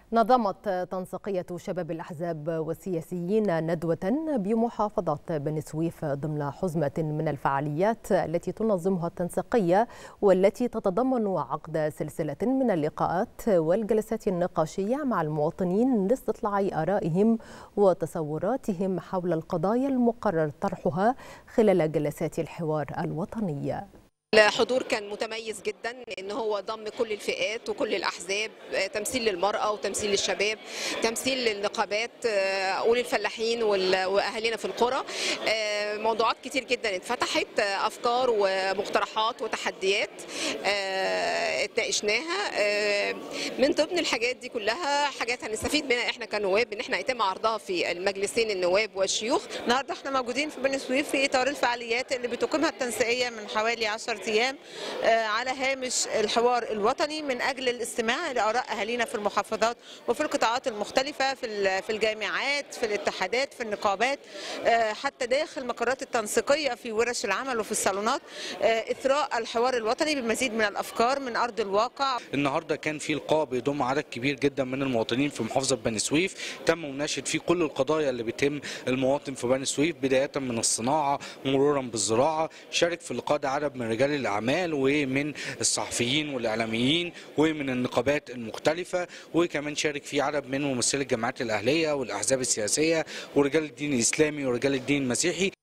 نظمت تنسيقية شباب الأحزاب والسياسيين ندوة بمحافظة بني سويف ضمن حزمة من الفعاليات التي تنظمها التنسيقية والتي تتضمن عقد سلسلة من اللقاءات والجلسات النقاشية مع المواطنين لاستطلاع آرائهم وتصوراتهم حول القضايا المقرر طرحها خلال جلسات الحوار الوطني. الحضور كان متميز جدا ان هو ضم كل الفئات وكل الاحزاب تمثيل للمراه وتمثيل للشباب تمثيل للنقابات وللفلاحين واهالينا في القرى موضوعات كتير جدا اتفتحت افكار ومقترحات وتحديات اتناقشناها من ضمن الحاجات دي كلها حاجات هنستفيد منها احنا كنواب ان احنا يتم عرضها في المجلسين النواب والشيوخ النهارده احنا موجودين في بني سويف في اطار الفعاليات اللي بتقيمها التنسيقيه من حوالي 10 ايام على هامش الحوار الوطني من اجل الاستماع لاراء اهالينا في المحافظات وفي القطاعات المختلفه في في الجامعات في الاتحادات في النقابات حتى داخل مقرات التنسيقيه في ورش العمل وفي الصالونات اثراء الحوار الوطني بمزيد من الافكار من ارض الواقع النهارده كان في لقاء بيضم عدد كبير جدا من المواطنين في محافظه بني سويف تم مناقشه فيه كل القضايا اللي بتهم المواطن في بني سويف بدايه من الصناعه مرورا بالزراعه شارك في اللقاء ده عدد من رجال الاعمال ومن الصحفيين والاعلاميين ومن النقابات المختلفه وكمان شارك فيه عدد من ممثلي الجماعات الاهليه والاحزاب السياسيه ورجال الدين الاسلامي ورجال الدين المسيحي